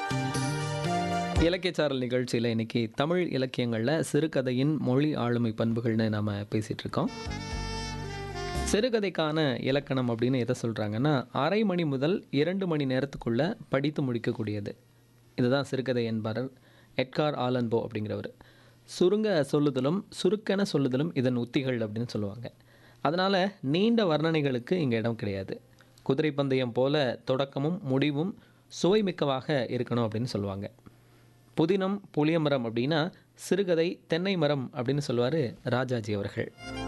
இலக்கியச்சாரல் நிகழ்ச்சியில் இன்னைக்கு தமிழ் இலக்கியங்களில் சிறுகதையின் மொழி ஆளுமை பண்புகள்னு நாம் பேசிகிட்டு இருக்கோம் சிறுகதைக்கான இலக்கணம் அப்படின்னு எதை சொல்கிறாங்கன்னா அரை மணி முதல் இரண்டு மணி நேரத்துக்குள்ளே படித்து முடிக்கக்கூடியது இதுதான் சிறுகதை என்பார் எட்கார் ஆலன்போ அப்படிங்கிறவர் சுருங்க சொல்லுதலும் சுருக்கென சொல்லுதலும் இதன் உத்திகள் அப்படின்னு சொல்லுவாங்க அதனால் நீண்ட வர்ணனைகளுக்கு இங்கே இடம் கிடையாது குதிரை பந்தயம் போல தொடக்கமும் முடிவும் சுவைமிக்கவாக இருக்கணும் அப்படின்னு சொல்லுவாங்க புதினம் புளியமரம் அப்படின்னா சிறுகதை தென்னை மரம் அப்படின்னு சொல்லுவார் ராஜாஜி அவர்கள்